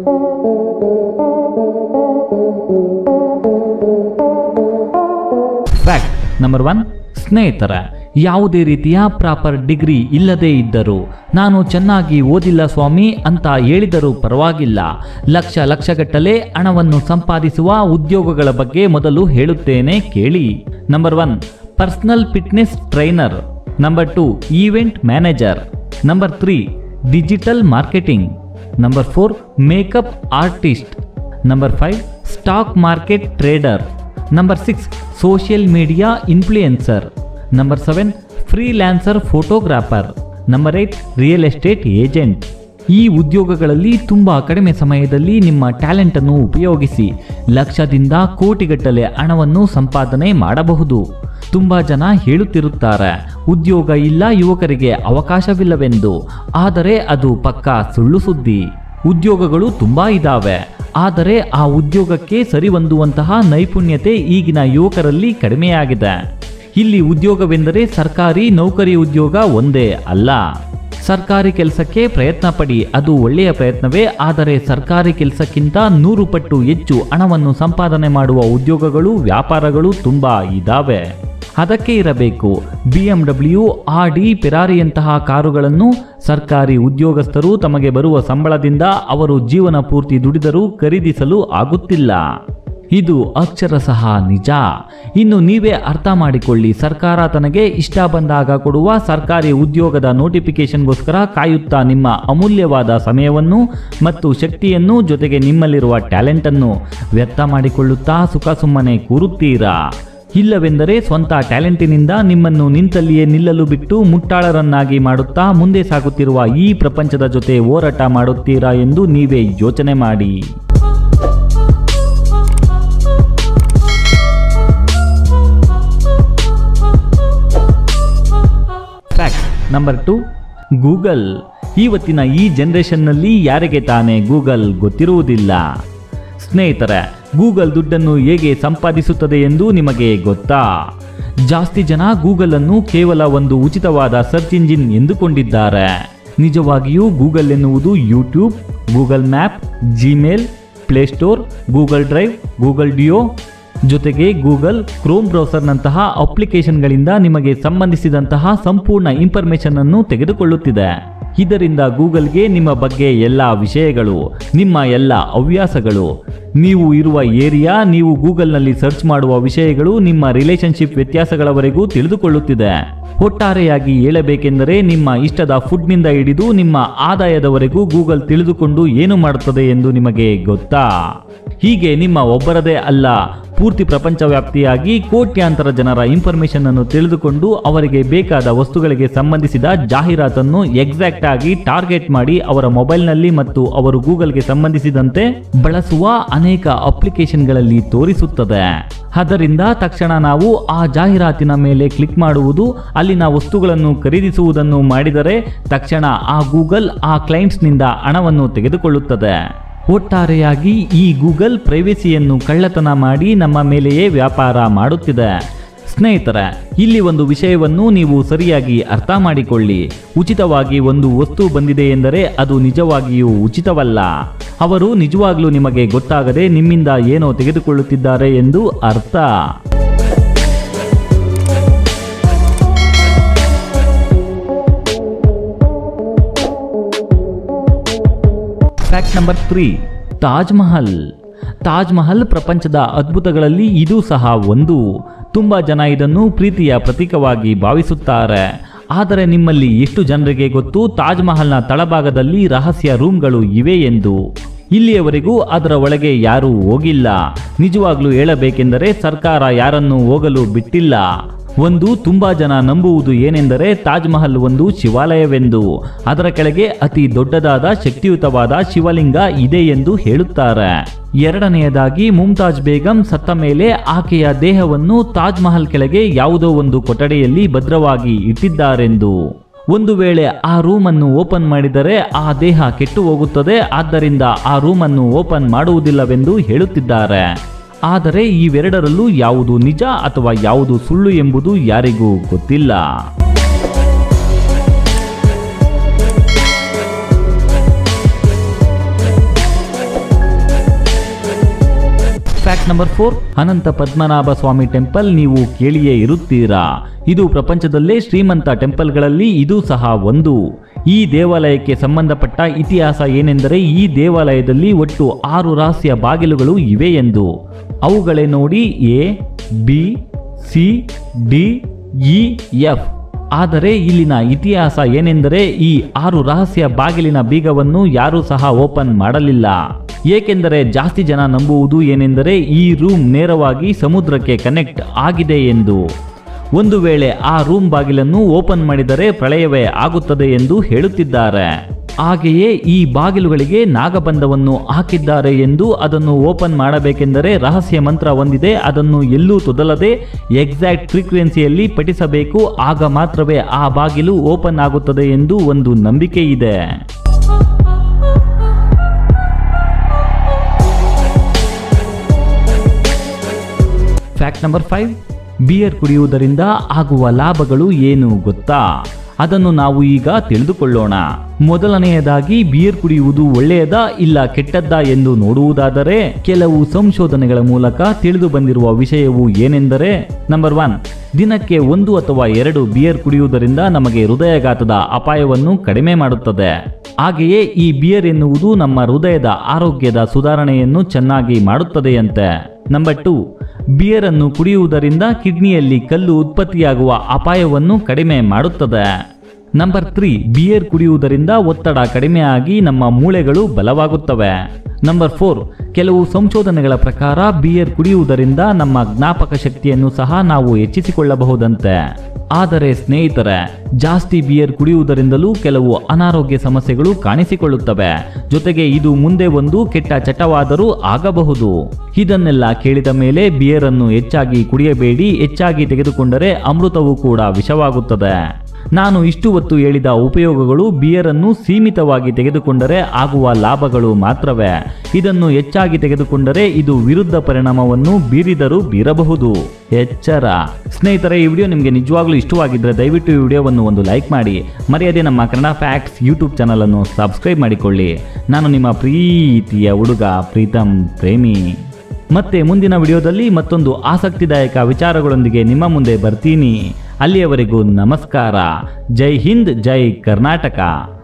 fact number one ಸ್ನೇಹಿತರ ಯಾವುದೇ ರೀತಿಯ ಪ್ರಾಪರ್ ಡಿಗ್ರಿ ಇಲ್ಲದೇ ಇದ್ದರು ನಾನು ಚೆನ್ನಾಗಿ ಓದಿಲ್ಲ ಸ್ವಾಮಿ ಅಂತ ಹೇಳಿದರೂ ಪರವಾಗಿಲ್ಲ ಲಕ್ಷ ಲಕ್ಷಗಟ್ಟಲೆ ಹಣವನ್ನು ಸಂಪಾದಿಸುವ ಉದ್ಯೋಗಗಳ ಬಗ್ಗೆ ಮೊದಲು ಹೇಳುತ್ತೇನೆ ಕೇಳಿ number one personal fitness trainer number two event manager number three digital marketing number four makeup artist number five stock market trader number six social media influencer number seven freelancer photographer number eight real estate agent ಈ ಉದ್ಯೋಗಗಳಲ್ಲಿ ತುಂಬ ಕಡಿಮೆ ಸಮಯದಲ್ಲಿ ನಿಮ್ಮ talent ಅನ್ನು ಉಪಯೋಗಿಸಿ ಲಕ್ಷದಿಂದ ಕೋಟಿಗಟ್ಟಲೆ ಹಣವನ್ನು ಸಂಪಾದನೆ ಮಾಡಬಹುದು ತುಂಬ ಜನ ಹೇಳುತ್ತಿರುತ್ತಾರೆ ಉದ್ಯೋಗ ಇಲ್ಲ ಯುವಕರಿಗೆ ಅವಕಾಶವಿಲ್ಲವೆಂದು ಆದರೆ ಅದು ಪಕ್ಕಾ ಸುಳ್ಳು ಸುದ್ದಿ ಉದ್ಯೋಗಗಳು ತುಂಬಾ ಇದ್ದಾವೆ ಆದರೆ ಆ ಉದ್ಯೋಗಕ್ಕೆ ಸರಿಹೊಂದುವಂತಹ ನೈಪುಣ್ಯತೆ ಈಗಿನ ಯುವಕರಲ್ಲಿ ಕಡಿಮೆಯಾಗಿದೆ ಇಲ್ಲಿ ಉದ್ಯೋಗವೆಂದರೆ ಸರ್ಕಾರಿ ನೌಕರಿ ಉದ್ಯೋಗ ಒಂದೇ ಅಲ್ಲ ಸರ್ಕಾರಿ ಕೆಲಸಕ್ಕೆ ಪ್ರಯತ್ನ ಪಡಿ ಅದು ಒಳ್ಳೆಯ ಪ್ರಯತ್ನವೇ ಆದರೆ ಸರ್ಕಾರಿ ಕೆಲಸಕ್ಕಿಂತ ನೂರು ಪಟ್ಟು ಹೆಚ್ಚು ಹಣವನ್ನು ಸಂಪಾದನೆ ಮಾಡುವ ಉದ್ಯೋಗಗಳು ವ್ಯಾಪಾರಗಳು ತುಂಬಾ ಇದ್ದಾವೆ ಅದಕ್ಕೆ ಇರಬೇಕು B M W Audi ಪೆರಾರಿಯಂತಹ ಕಾರುಗಳನ್ನು ಸರ್ಕಾರಿ ಉದ್ಯೋಗಸ್ಥರು ತಮಗೆ ಬರುವ ಸಂಬಳದಿಂದ ಅವರು ಜೀವನ ಪೂರ್ತಿ ದುಡಿದರೂ ಖರೀದಿಸಲು ಆಗುತ್ತಿಲ್ಲ ಇದು ಅಕ್ಷರಶಃ ನಿಜ ಇನ್ನು ನೀವೇ ಅರ್ಥ ಮಾಡಿಕೊಳ್ಳಿ ಸರ್ಕಾರ ತನಗೆ ಇಷ್ಟ ಬಂದಾಗ ಕೊಡುವ ಸರ್ಕಾರಿ ಉದ್ಯೋಗದ ನೋಟಿಫಿಕೇಶನ್ಗೋಸ್ಕರ ಕಾಯುತ್ತಾ ನಿಮ್ಮ ಅಮೂಲ್ಯವಾದ ಸಮಯವನ್ನು ಮತ್ತು ಶಕ್ತಿಯನ್ನು ಜೊತೆಗೆ ನಿಮ್ಮಲ್ಲಿರುವ ಟ್ಯಾಲೆಂಟನ್ನು ವ್ಯರ್ಥ ಮಾಡಿಕೊಳ್ಳುತ್ತಾ ಸುಖ ಸುಮ್ಮನೆ ಕೂರುತ್ತೀರಾ ಇಲ್ಲವೆಂದರೆ ಸ್ವಂತ ಟ್ಯಾಲೆಂಟಿನಿಂದ ನಿಮ್ಮನ್ನು ನಿಂತಲ್ಲಿಯೇ ನಿಲ್ಲಲು ಬಿಟ್ಟು ಮುಟ್ಟಾಳರನ್ನಾಗಿ ಮಾಡುತ್ತಾ ಮುಂದೆ ಸಾಗುತ್ತಿರುವ ಈ ಪ್ರಪಂಚದ ಜೊತೆ ಹೋರಾಟ ಮಾಡುತ್ತೀರಾ ಎಂದು ನೀವೇ ಯೋಚನೆ ಮಾಡಿ ಫ್ಯಾಕ್ಟ್ ನಂಬರ್ ಟು ಗೂಗಲ್ ಇವತ್ತಿನ ಈ ಜನರೇಷನ್ನಲ್ಲಿ ಯಾರಿಗೆ ತಾನೇ ಗೂಗಲ್ ಗೊತ್ತಿರುವುದಿಲ್ಲ ಸ್ನೇಹಿತರೆ ಗೂಗಲ್ ದುಡ್ಡನ್ನು ಹೇಗೆ ಸಂಪಾದಿಸುತ್ತದೆ ಎಂದು ನಿಮಗೆ ಗೊತ್ತಾ ಜಾಸ್ತಿ ಜನ ಗೂಗಲ್ ಅನ್ನು ಕೇವಲ ಒಂದು ಉಚಿತವಾದ ಸರ್ಚ್ ಇಂಜಿನ್ ಎಂದುಕೊಂಡಿದ್ದಾರೆ ನಿಜವಾಗಿಯೂ ಗೂಗಲ್ ಎನ್ನುವುದು YouTube Google map Gmail Play Store Google drive Google Duo ಜೊತೆಗೆ ಗೂಗಲ್ ಕ್ರೋಮ್ ಬ್ರೌಸರ್ನಂತಹ ಅಪ್ಲಿಕೇಶನ್ಗಳಿಂದ ನಿಮಗೆ ಸಂಬಂಧಿಸಿದಂತಹ ಸಂಪೂರ್ಣ ಇನ್ಫಾರ್ಮೇಶನ್ ಅನ್ನು ತೆಗೆದುಕೊಳ್ಳುತ್ತಿದೆ ಇದರಿಂದ ಗೂಗಲ್ಗೆ ನಿಮ್ಮ ಬಗ್ಗೆ ಎಲ್ಲ ವಿಷಯಗಳು ನಿಮ್ಮ ಎಲ್ಲ ಹವ್ಯಾಸಗಳು ನೀವು ಇರುವ ಏರಿಯಾ ನೀವು ಗೂಗಲ್ನಲ್ಲಿ ಸರ್ಚ್ ಮಾಡುವ ವಿಷಯಗಳು ನಿಮ್ಮ ರಿಲೇಶನ್ಶಿಪ್ ವ್ಯತ್ಯಾಸಗಳವರೆಗೂ ತಿಳಿದುಕೊಳ್ಳುತ್ತಿದೆ ಒಟ್ಟಾರೆಯಾಗಿ ಹೇಳಬೇಕೆಂದರೆ ನಿಮ್ಮ ಇಷ್ಟದ ಫುಡ್ನಿಂದ ಹಿಡಿದು ನಿಮ್ಮ ಆದಾಯದವರೆಗೂ ಗೂಗಲ್ ತಿಳಿದುಕೊಂಡು ಏನು ಮಾಡುತ್ತದೆ ಎಂದು ನಿಮಗೆ ಗೊತ್ತಾ ಹೀಗೆ ನಿಮ್ಮ ಒಬ್ಬರದೇ ಅಲ್ಲ ಪೂರ್ತಿ ಪ್ರಪಂಚವ್ಯಾಪ್ತಿಯಾಗಿ ಕೋಟ್ಯಾಂತರ ಜನರ ಇನ್ಫಾರ್ಮೇಶನ್ ಅನ್ನು ತಿಳಿದುಕೊಂಡು ಅವರಿಗೆ ಬೇಕಾದ ವಸ್ತುಗಳಿಗೆ ಸಂಬಂಧಿಸಿದ ಜಾಹೀರಾತನ್ನು ಎಕ್ಸಾಕ್ಟ್ ಆಗಿ ಟಾರ್ಗೆಟ್ ಮಾಡಿ ಅವರ ಮೊಬೈಲ್ನಲ್ಲಿ ಮತ್ತು ಅವರು ಗೂಗಲ್ಗೆ ಸಂಬಂಧಿಸಿದಂತೆ ಬಳಸುವ ಅನೇಕ ಅಪ್ಲಿಕೇಶನ್ಗಳಲ್ಲಿ ತೋರಿಸುತ್ತದೆ ಅದರಿಂದ ತಕ್ಷಣ ನಾವು ಆ ಜಾಹೀರಾತಿನ ಮೇಲೆ ಕ್ಲಿಕ್ ಮಾಡುವುದು ಅಲ್ಲಿನ ವಸ್ತುಗಳನ್ನು ಖರೀದಿಸುವುದನ್ನು ಮಾಡಿದರೆ ತಕ್ಷಣ ಆ ಗೂಗಲ್ ಆ ಕ್ಲೈಂಟ್ಸ್ನಿಂದ ಹಣವನ್ನು ತೆಗೆದುಕೊಳ್ಳುತ್ತದೆ ಒಟ್ಟಾರೆಯಾಗಿ ಈ ಗೂಗಲ್ ಪ್ರೈವೇಸಿಯನ್ನು ಕಳ್ಳತನ ಮಾಡಿ ನಮ್ಮ ಮೇಲೆಯೇ ವ್ಯಾಪಾರ ಮಾಡುತ್ತಿದೆ ಸ್ನೇಹಿತರೆ ಇಲ್ಲಿ ಒಂದು ವಿಷಯವನ್ನು ನೀವು ಸರಿಯಾಗಿ ಅರ್ಥ ಮಾಡಿಕೊಳ್ಳಿ ಉಚಿತವಾಗಿ ಒಂದು ವಸ್ತು ಬಂದಿದೆ ಎಂದರೆ ಅದು ನಿಜವಾಗಿಯೂ ಉಚಿತವಲ್ಲ ಅವರು ನಿಜವಾಗ್ಲೂ ನಿಮಗೆ ಗೊತ್ತಾಗದೆ ನಿಮ್ಮಿಂದ ಏನೋ ತೆಗೆದುಕೊಳ್ಳುತ್ತಿದ್ದಾರೆ ಎಂದು ಅರ್ಥ fact number three Taj Mahal Taj Mahal ಪ್ರಪಂಚದ ಅದ್ಭುತಗಳಲ್ಲಿ ಇದು ಸಹ ಒಂದು ತುಂಬ ಜನ ಇದನ್ನು ಪ್ರೀತಿಯ ಪ್ರತೀಕವಾಗಿ ಭಾವಿಸುತ್ತಾರೆ ಆದರೆ ನಿಮ್ಮಲ್ಲಿ ಎಷ್ಟು ಜನರಿಗೆ ಗೊತ್ತು ತಾಜ್ ಮಹಲ್ನ ತಳಭಾಗದಲ್ಲಿ ರಹಸ್ಯ ರೂಮ್ಗಳು ಇವೆ ಎಂದು ಇಲ್ಲಿಯವರೆಗೂ ಅದರ ಒಳಗೆ ಯಾರೂ ಹೋಗಿಲ್ಲ ನಿಜವಾಗ್ಲೂ ಹೇಳಬೇಕೆಂದರೆ ಸರ್ಕಾರ ಯಾರನ್ನೂ ಹೋಗಲು ಬಿಟ್ಟಿಲ್ಲ ಒಂದು ತುಂಬಾ ಜನ ನಂಬುವುದು ಏನೆಂದರೆ ತಾಜ್ ಮಹಲ್ ಒಂದು ಶಿವಾಲಯವೆಂದು ಅದರ ಕೆಳಗೆ ಅತಿ ದೊಡ್ಡದಾದ ಶಕ್ತಿಯುತವಾದ ಶಿವಲಿಂಗ ಇದೆ ಎಂದು ಹೇಳುತ್ತಾರೆ ಎರಡನೆಯದಾಗಿ ಮುಮ್ತಾಜ್ ಬೇಗಂ ಸತ್ತ ಮೇಲೆ ಆಕೆಯ ದೇಹವನ್ನು ತಾಜ್ ಮಹಲ್ ಕೆಳಗೆ ಯಾವುದೋ ಒಂದು ಕೊಠಡಿಯಲ್ಲಿ ಭದ್ರವಾಗಿ ಇಟ್ಟಿದ್ದಾರೆಂದು ಒಂದು ವೇಳೆ ಆ ರೂಮನ್ನು ಓಪನ್ ಮಾಡಿದರೆ ಆ ದೇಹ ಕೆಟ್ಟು ಹೋಗುತ್ತದೆ ಆದ್ದರಿಂದ ಆ ರೂಮನ್ನು ಓಪನ್ ಮಾಡುವುದಿಲ್ಲವೆಂದು ಹೇಳುತ್ತಿದ್ದಾರೆ ಆದರೆ ಇವೆರಡರಲ್ಲೂ ಯಾವುದು ನಿಜ ಅಥವಾ ಯಾವುದು ಸುಳ್ಳು ಎಂಬುದು ಯಾರಿಗೂ ಗೊತ್ತಿಲ್ಲ fact number four Anantha Padmanabha Swamy temple ನೀವು ಕೇಳಿಯೇ ಇರುತ್ತೀರಾ ಇದು ಪ್ರಪಂಚದಲ್ಲೇ ಶ್ರೀಮಂತ ಟೆಂಪಲ್ಗಳಲ್ಲಿ ಇದು ಸಹ ಒಂದು ಈ ದೇವಾಲಯಕ್ಕೆ ಸಂಬಂಧಪಟ್ಟ ಇತಿಹಾಸ ಏನೆಂದರೆ ಈ ದೇವಾಲಯದಲ್ಲಿ ಒಟ್ಟು ಆರು ರಹಸ್ಯ ಬಾಗಿಲುಗಳು ಇವೆ ಎಂದು ಅವುಗಳೇ ನೋಡಿ A B C D E F ಆದರೆ ಇಲ್ಲಿನ ಇತಿಹಾಸ ಏನೆಂದರೆ ಈ ಆರು ರಹಸ್ಯ ಬಾಗಿಲಿನ ಬೀಗವನ್ನು ಯಾರೂ ಸಹ ಓಪನ್ ಮಾಡಲಿಲ್ಲ ಏಕೆಂದರೆ ಜಾಸ್ತಿ ಜನ ನಂಬುವುದು ಏನೆಂದರೆ ಈ ರೂಮ್ ನೇರವಾಗಿ ಸಮುದ್ರಕ್ಕೆ ಕನೆಕ್ಟ್ ಆಗಿದೆ ಎಂದು ಒಂದು ವೇಳೆ ಆ ರೂಮ್ ಬಾಗಿಲನ್ನು ಓಪನ್ ಮಾಡಿದರೆ ಪ್ರಳಯವೇ ಆಗುತ್ತದೆ ಎಂದು ಹೇಳುತ್ತಿದ್ದಾರೆ ಹಾಗೆಯೇ ಈ ಬಾಗಿಲುಗಳಿಗೆ ನಾಗಬಂಧವನ್ನು ಹಾಕಿದ್ದಾರೆ ಎಂದು ಅದನ್ನು ಓಪನ್ ಮಾಡಬೇಕೆಂದರೆ ರಹಸ್ಯ ಮಂತ್ರ ಹೊಂದಿದೆ ಅದನ್ನು ಎಲ್ಲೂ ತೊದಲದೆ ಎಕ್ಸಾಕ್ಟ್ ಫ್ರೀಕ್ವೆನ್ಸಿಯಲ್ಲಿ ಪಠಿಸಬೇಕು ಆಗ ಮಾತ್ರವೇ ಆ ಬಾಗಿಲು ಓಪನ್ ಆಗುತ್ತದೆ ಎಂದು ಒಂದು ನಂಬಿಕೆ ಇದೆ ಫ್ಯಾಕ್ಟ್ ನಂಬರ್ ಫೈವ್ ಬಿಯರ್ ಕುಡಿಯುವುದರಿಂದ ಆಗುವ ಲಾಭಗಳು ಏನು ಗೊತ್ತಾ ಅದನ್ನು ನಾವು ಈಗ ತಿಳಿದುಕೊಳ್ಳೋಣ ಮೊದಲನೆಯದಾಗಿ ಬಿಯರ್ ಕುಡಿಯುವುದು ಒಳ್ಳೆಯದಾ ಇಲ್ಲ ಕೆಟ್ಟದ್ದಾ ಎಂದು ನೋಡುವುದಾದರೆ ಕೆಲವು ಸಂಶೋಧನೆಗಳ ಮೂಲಕ ತಿಳಿದು ಬಂದಿರುವ ವಿಷಯವು ಏನೆಂದರೆ ನಂಬರ್ ಒನ್ ದಿನಕ್ಕೆ ಒಂದು ಅಥವಾ ಎರಡು ಬಿಯರ್ ಕುಡಿಯುವುದರಿಂದ ನಮಗೆ ಹೃದಯಘಾತದ ಅಪಾಯವನ್ನು ಕಡಿಮೆ ಮಾಡುತ್ತದೆ ಹಾಗೆಯೇ ಈ ಬಿಯರ್ ಎನ್ನುವುದು ನಮ್ಮ ಹೃದಯದ ಆರೋಗ್ಯದ ಸುಧಾರಣೆಯನ್ನು ಚೆನ್ನಾಗಿ ಮಾಡುತ್ತದೆಯಂತೆ ನಂಬರ್ ಟು ಬಿಯರ್ ಅನ್ನು ಕುಡಿಯುವುದರಿಂದ ಕಿಡ್ನಿಯಲ್ಲಿ ಕಲ್ಲು ಉತ್ಪತ್ತಿಯಾಗುವ ಅಪಾಯವನ್ನು ಕಡಿಮೆ ಮಾಡುತ್ತದೆ ನಂಬರ್ ತ್ರೀ ಬಿಯರ್ ಕುಡಿಯುವುದರಿಂದ ಒತ್ತಡ ಕಡಿಮೆಯಾಗಿ ನಮ್ಮ ಮೂಳೆಗಳು ಬಲವಾಗುತ್ತವೆ ನಂಬರ್ ಫೋರ್ ಕೆಲವು ಸಂಶೋಧನೆಗಳ ಪ್ರಕಾರ ಬಿಯರ್ ಕುಡಿಯುವುದರಿಂದ ನಮ್ಮ ಜ್ಞಾಪಕ ಶಕ್ತಿಯನ್ನು ಸಹ ನಾವು ಹೆಚ್ಚಿಸಿಕೊಳ್ಳಬಹುದಂತೆ ಆದರೆ ಸ್ನೇಹಿತರೆ ಜಾಸ್ತಿ ಬಿಯರ್ ಕುಡಿಯುವುದರಿಂದಲೂ ಕೆಲವು ಅನಾರೋಗ್ಯ ಸಮಸ್ಯೆಗಳು ಕಾಣಿಸಿಕೊಳ್ಳುತ್ತವೆ ಜೊತೆಗೆ ಇದು ಮುಂದೆ ಒಂದು ಕೆಟ್ಟ ಚಟವಾದರೂ ಆಗಬಹುದು ಇದನ್ನೆಲ್ಲ ಕೇಳಿದ ಮೇಲೆ ಬಿಯರ್ ಅನ್ನು ಹೆಚ್ಚಾಗಿ ಕುಡಿಯಬೇಡಿ ಹೆಚ್ಚಾಗಿ ತೆಗೆದುಕೊಂಡರೆ ಅಮೃತವೂ ಕೂಡ ವಿಷವಾಗುತ್ತದೆ ನಾನು ಇಷ್ಟು ಹೊತ್ತು ಹೇಳಿದ ಉಪಯೋಗಗಳು ಬಿಯರನ್ನು ಸೀಮಿತವಾಗಿ ತೆಗೆದುಕೊಂಡರೆ ಆಗುವ ಲಾಭಗಳು ಮಾತ್ರವೇ ಇದನ್ನು ಹೆಚ್ಚಾಗಿ ತೆಗೆದುಕೊಂಡರೆ ಇದು ವಿರುದ್ಧ ಪರಿಣಾಮವನ್ನು ಬೀರಿದರೂ ಬೀರಬಹುದು ಎಚ್ಚರ ಸ್ನೇಹಿತರೆ ಈ ವಿಡಿಯೋ ನಿಮಗೆ ನಿಜವಾಗ್ಲೂ ಇಷ್ಟವಾಗಿದ್ದರೆ ದಯವಿಟ್ಟು ಈ ವಿಡಿಯೋವನ್ನು ಒಂದು ಲೈಕ್ ಮಾಡಿ ಮರೆಯದೆ ನಮ್ಮ ಕನ್ನಡ ಫ್ಯಾಕ್ಟ್ಸ್ ಯೂಟ್ಯೂಬ್ ಚಾನಲನ್ನು ಸಬ್ಸ್ಕ್ರೈಬ್ ಮಾಡಿಕೊಳ್ಳಿ ನಾನು ನಿಮ್ಮ ಪ್ರೀತಿಯ ಹುಡುಗ ಪ್ರೀತಮ್ ಪ್ರೇಮಿ ಮತ್ತೆ ಮುಂದಿನ ವಿಡಿಯೋದಲ್ಲಿ ಮತ್ತೊಂದು ಆಸಕ್ತಿದಾಯಕ ವಿಚಾರಗಳೊಂದಿಗೆ ನಿಮ್ಮ ಮುಂದೆ ಬರ್ತೀನಿ ಅಲ್ಲಿಯವರೆಗೂ ನಮಸ್ಕಾರ ಜೈ ಹಿಂದ್ ಜೈ ಕರ್ನಾಟಕ